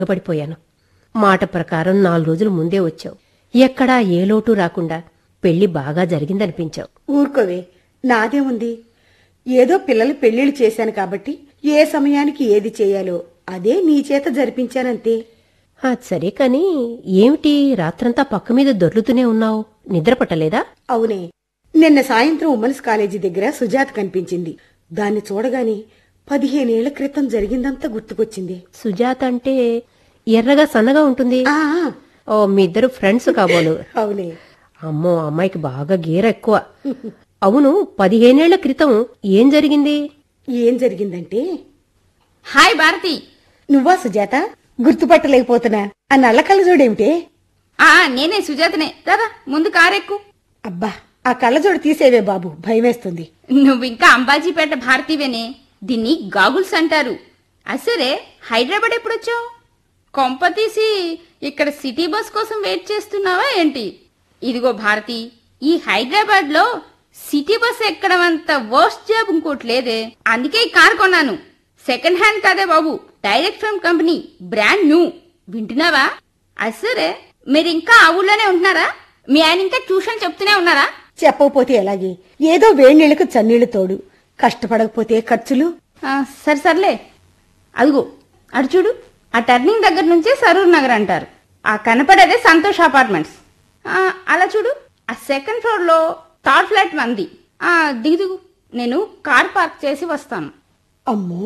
పడిపోయాను మాట ప్రకారం నాలుగు రోజులు ముందే వచ్చావు ఎక్కడా ఏ లోటు రాకుండా పెళ్లి బాగా జరిగిందనిపించావు ఊరుకోవే నాదేముంది ఏదో పిల్లలు పెళ్లిళ్ళు చేశాను కాబట్టి ఏ సమయానికి ఏది చేయాలో అదే నీ చేత జరిపించానంతే అది సరే కాని ఏమిటి రాత్రంతా పక్క మీద దొర్లుతూనే ఉన్నావు నిద్ర పట్టలేదా అవునే నిన్న సాయంత్రం ఉమెన్స్ కాలేజీ దగ్గర సుజాత కనిపించింది దాన్ని చూడగానే పదిహేనేళ్ల క్రితం జరిగిందంతా గుర్తుకొచ్చింది సుజాత అంటే ఎర్రగా సన్నగా ఉంటుంది ఆ ఓ మీ ఇద్దరు ఫ్రెండ్స్ కాబోలు అవునే అమ్మో ఆ అమ్మాయికి బాగా గీర ఎక్కువ అవును పదిహేనేళ్ల క్రితం ఏం జరిగింది ఏం జరిగిందంటే హాయ్ భారతి నువ్వా సుజాత గుర్తుపట్టలేకపోతున్నా ఆ నల్ల కళ్ళజోడేమిటే ఆ నేనే సుజాతనే దాదా ముందు కారెక్కు అబ్బా ఆ కళ్ళజోడు తీసేవే బాబు భయమేస్తుంది నువ్వింకా అంబాజీపేట భారతీవేనే దీన్ని గాగుల్స్ అంటారు అసరే హైదరాబాద్ ఎప్పుడొచ్చావు కొంప తీసి ఇక్కడ సిటీ బస్ కోసం వెయిట్ చేస్తున్నావా ఏంటి ఇదిగో భారతి ఈ హైదరాబాద్ లో సిటీ బస్ ఎక్కడం అంత వర్స్ట్ జాబ్ ఇంకోటి లేదే అందుకే ఈ కార్ కొన్నాను సెకండ్ హ్యాండ్ కాదే బాబు direct from company brand new వింటున్నావా అసరే మీరు ఇంకా ఆ ఊళ్ళోనే ఉంటున్నారా మీ ఆయన ఇంకా ట్యూషన్ చెప్తూనే ఉన్నారా చెప్పకపోతే ఎలాగే ఏదో వేడినీళ్లకు చన్నీళ్లు తోడు కష్టపడకపోతే ఖర్చులు ఆ, సరే సర్లే అదిగో అటు చూడు ఆ టర్నింగ్ దగ్గర నుంచే సరూర్ నగర్ అంటారు ఆ కనపడేదే సంతోష్ అపార్ట్మెంట్స్ ఆ, అలా చూడు ఆ సెకండ్ ఫ్లోర్ లో థర్డ్ ఫ్లాట్ మంది ఆ దిగు దిగు నేను కార్ పార్క్ చేసి వస్తాను అమ్మో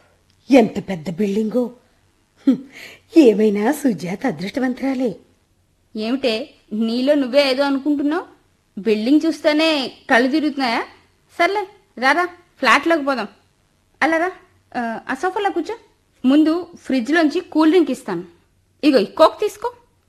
ఎంత పెద్ద బిల్డింగో హ్మ్, ఏమైనా సుజాత అదృష్టవంతురాలే ఏమిటే నీలో నువ్వే ఏదో అనుకుంటున్నావు బిల్డింగ్ చూస్తేనే కళ్ళు తిరుగుతున్నాయా సర్లే రారా ఫ్లాట్లోకి పోదాం అలా రా ఆ, ఆ సోఫాలో కూర్చో ముందు ఫ్రిడ్జ్లోంచి కూల్ డ్రింక్ ఇస్తాను ఇగో ఈ కోక్ తీసుకో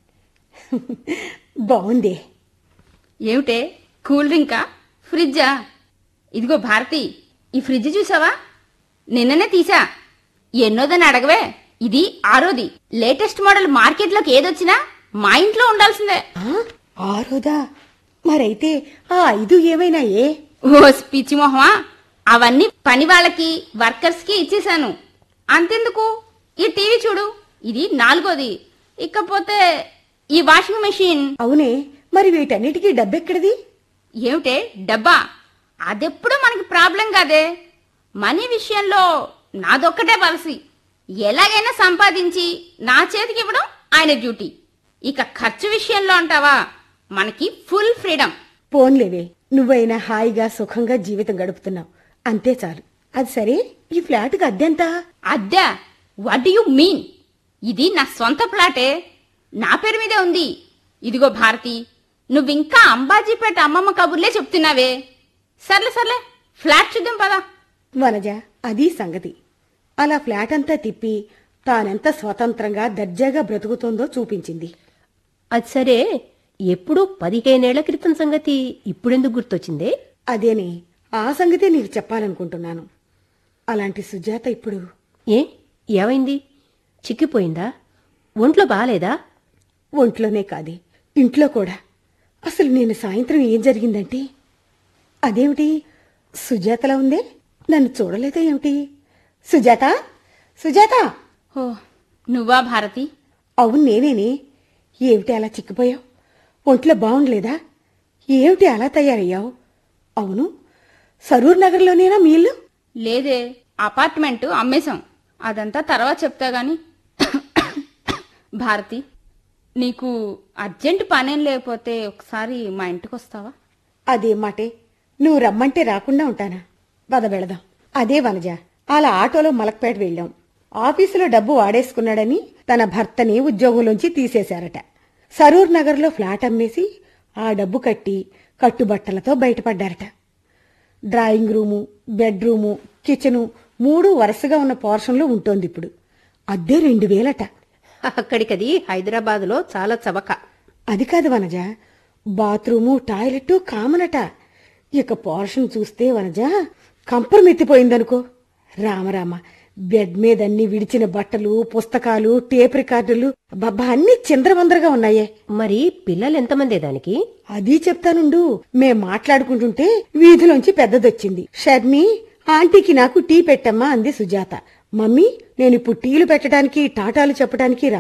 బాగుందే ఏమిటే కూల్ డ్రింకా ఫ్రిడ్జా ఇదిగో భారతి ఈ ఫ్రిడ్జ్ చూసావా నిన్ననే తీసా ఎన్నోదని అడగవే ఇది ఆరోది లేటెస్ట్ మోడల్ మార్కెట్లోకి ఏదొచ్చినా మా ఇంట్లో ఉండాల్సిందే ఆ, ఆరోదా మరైతే ఆ ఐదు ఏమైనా ఏ ఓ పిచ్చి మొహమా అవన్నీ పని వాళ్ళకి వర్కర్స్ కి ఇచ్చేశాను అంతెందుకు ఈ టీవీ చూడు ఇది నాలుగోది ఇకపోతే ఈ వాషింగ్ మెషిన్ అవునే మరి వీటన్నిటికీ డబ్బెక్కడిది ఏమిటే డబ్బా అదెప్పుడు మనకి ప్రాబ్లం కాదే మనీ విషయంలో నాదొక్కటే పాలసీ ఎలాగైనా సంపాదించి నా చేతికి ఇవ్వడం ఆయన డ్యూటీ ఇక ఖర్చు విషయంలో అంటావా మనకి ఫుల్ ఫ్రీడమ్ పోన్లేవే నువ్వైనా హాయిగా సుఖంగా జీవితం గడుపుతున్నావు అంతే చాలు అది సరే ఈ ఫ్లాట్కి అద్దెంత అద్దె వాట్ యు మీన్ ఇది నా సొంత ప్లాటే నా పేరు మీదే ఉంది ఇదిగో భారతి నువ్వింకా అంబాజీపేట అమ్మమ్మ కబుర్లే చెప్తున్నావే సర్లే సర్లే ఫ్లాట్ చూద్దాం పదా వనజ అది సంగతి అలా ఫ్లాట్ అంతా తిప్పి తానెంత స్వతంత్రంగా దర్జాగా బ్రతుకుతోందో చూపించింది అది సరే ఎప్పుడూ పదిహేనేళ్ల క్రితం సంగతి ఇప్పుడెందుకు గుర్తొచ్చిందే అదేనే ఆ సంగతే నీకు చెప్పాలనుకుంటున్నాను అలాంటి సుజాత ఇప్పుడు ఏ ఏమైంది చిక్కిపోయిందా ఒంట్లో బాలేదా ఒంట్లోనే కాదే ఇంట్లో కూడా అసలు నేను సాయంత్రం ఏం జరిగిందంటే అదేమిటి సుజాతలా ఉందే నన్ను చూడలేదా ఏమిటి సుజాత సుజాత ఓ నువ్వా భారతి అవును నేనేనే ఏమిటి అలా చిక్కిపోయావు ఒంట్లో బాగుండలేదా ఏమిటి అలా తయారయ్యావు అవును సరూర్ నగర్లోనేనా మీ ఇల్లు లేదే అపార్ట్మెంట్ అమ్మేశాం అదంతా తర్వాత చెప్తా గాని భారతి నీకు అర్జెంట్ పనేం లేకపోతే ఒకసారి మా ఇంటికి వస్తావా అదే మాటే నువ్వు రమ్మంటే రాకుండా ఉంటానా పద వెళదాం అదే వనజ అలా ఆటోలో మలక్పేట వెళ్ళాం ఆఫీసులో డబ్బు వాడేసుకున్నాడని తన భర్తని ఉద్యోగంలోంచి తీసేశారట సరూర్ నగర్లో ఫ్లాట్ అమ్మేసి ఆ డబ్బు కట్టి కట్టుబట్టలతో బయటపడ్డారట డ్రాయింగ్ రూము బెడ్రూము కిచెను మూడు వరుసగా ఉన్న పోర్షన్లో ఉంటోంది ఇప్పుడు అద్దె రెండు వేలట అక్కడికది హైదరాబాదులో చాలా చవక అది కాదు వనజ బాత్రూము టాయిలెట్ కామనట ఇక పోర్షన్ చూస్తే వనజ కంపరమెత్తిపోయిందనుకో రామరామ బెడ్ మీద అన్ని విడిచిన బట్టలు పుస్తకాలు టేప్ రికార్డులు బాబా అన్ని చిందరవందరగా ఉన్నాయే మరి పిల్లలు ఎంతమందే దానికి అది చెప్తానుండు మేం మాట్లాడుకుంటుంటే వీధిలోంచి పెద్దదొచ్చింది షర్మి ఆంటీకి నాకు టీ పెట్టమ్మా అంది సుజాత మమ్మీ నేను ఇప్పుడు టీలు పెట్టడానికి టాటాలు చెప్పడానికి